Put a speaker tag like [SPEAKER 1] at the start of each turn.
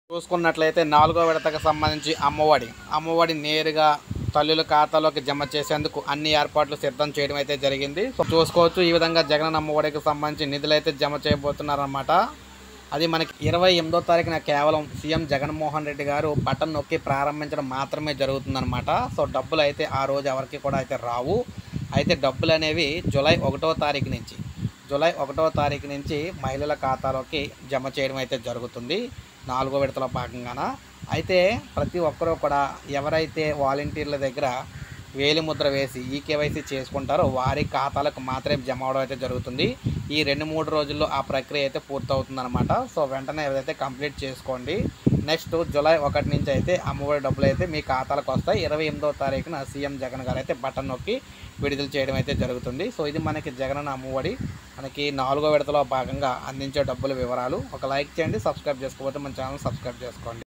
[SPEAKER 1] చూసుకున్నట్లయితే నాలుగో విడతకు సంబంధించి అమ్మఒడి అమ్మఒడి నేరుగా తల్లుల ఖాతాలోకి జమ చేసేందుకు అన్ని ఏర్పాట్లు సిద్ధం చేయడం అయితే జరిగింది సో చూసుకోవచ్చు ఈ విధంగా జగన్ అమ్మఒడికి సంబంధించి నిధులు అయితే జమ చేయబోతున్నారన్నమాట అది మనకి ఇరవై ఎనిమిదో తారీఖున కేవలం సీఎం జగన్మోహన్ రెడ్డి గారు బటన్ నొక్కి ప్రారంభించడం మాత్రమే జరుగుతుందన్నమాట సో డబ్బులు అయితే ఆ రోజు ఎవరికి కూడా అయితే రావు అయితే డబ్బులు అనేవి జూలై ఒకటో తారీఖు నుంచి జూలై ఒకటో తారీఖు నుంచి మహిళల ఖాతాలోకి జమ చేయడం అయితే జరుగుతుంది నాలుగో విడతలో భాగంగాన అయితే ప్రతి ఒక్కరూ కూడా ఎవరైతే వాలంటీర్ల దగ్గర వేలి ముద్ర వేసి ఈ కేవైసీ చేసుకుంటారో వారి ఖాతాలకు మాత్రమే జమ అవడం అయితే జరుగుతుంది ఈ రెండు మూడు రోజుల్లో ఆ ప్రక్రియ అయితే పూర్తవుతుందన్నమాట సో వెంటనే ఏదైతే కంప్లీట్ చేసుకోండి నెక్స్ట్ జూలై ఒకటి నుంచి అయితే అమ్మఒడి డబ్బులు అయితే మీ ఖాతాలకు వస్తాయి ఇరవై ఎనిమిదో తారీఖున సీఎం జగన్ గారు అయితే బటన్ నొక్కి విడుదల చేయడం అయితే జరుగుతుంది సో ఇది మనకి జగన్ అమ్మఒడి మనకి నాలుగో విడతలో భాగంగా అందించే డబ్బుల వివరాలు ఒక లైక్ చేయండి సబ్స్క్రైబ్ చేసుకోకపోతే మన ఛానల్ సబ్స్క్రైబ్ చేసుకోండి